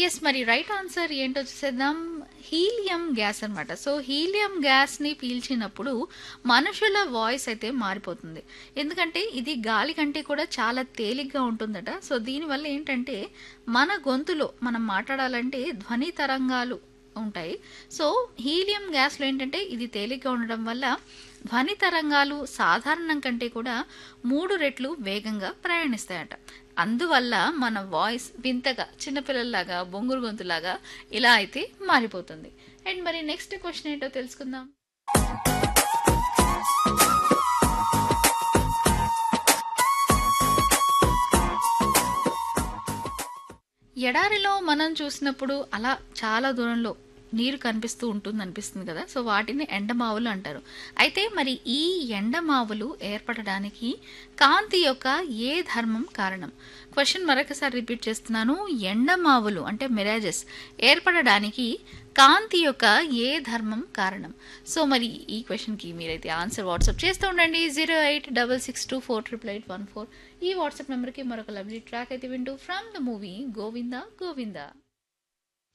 Yes. మరి right answer ఏంటో చూసేద్దాం. హీలియం గ్యాస్ అన్నమాట. సో, హీలియం గ్యాస్‌ని పీల్చినప్పుడు మనుషుల వాయిస్ అయితే మారిపోతుంది. ఎందుకంటే ఇది గాలి కంటే కూడా చాలా తేలిగ్గా ఉంటుందట. సో, దీనివల్ల ఏంటంటే మన గొంతులో మనం మాట్లాడాలంటే ధ్వని తరంగాలు ఉంటాయి. సో, హీలియం గ్యాస్‌లో ఏంటంటే ఇది తేలిగ్గా ఉండడం వల్ల ధ్వని తరంగాలు సాధారణం కంటే కూడా 3 రెట్లు వేగంగా ప్రయాణిస్తాయట. అందువల్ల మన వాయిస్ వింతగా చిన్నపిల్లల్లాగా, బొంగురు గొంతులాగా ఇలా అయితే మారిపోతుంది. అండ్ మరి నెక్స్ట్ క్వెషన్ ఏంటో తెలుసుకుందాం. ఎడారిలో మనం చూసినప్పుడు అలా చాలా దూరంలో నీరు కనిపిస్తూ ఉంటుందనిపిస్తుంది కదా! సో, వాటిని ఎండమావులు అంటారు. అయితే మరి ఈ ఎండమావులు ఏర్పడడానికి కాంతి యొక్క ఏ ధర్మం కారణం? క్వెషన్ మరొకసారి రిపీట్ చేస్తున్నాను. ఎండమావులు అంటే మిరాజెస్ ఏర్పడడానికి కాంతి యొక్క ఏ ధర్మం కారణం? సో, మరి ఈ క్వెషన్‌కి మీరైతే ఆన్సర్ వాట్సాప్ చేస్తూ ఉండండి. 08662488814 ఈ వాట్సాప్ నంబర్‌కి మరొక లవ్లీ ట్రాక్ అయితే వింటూ from the movie Govinda Govinda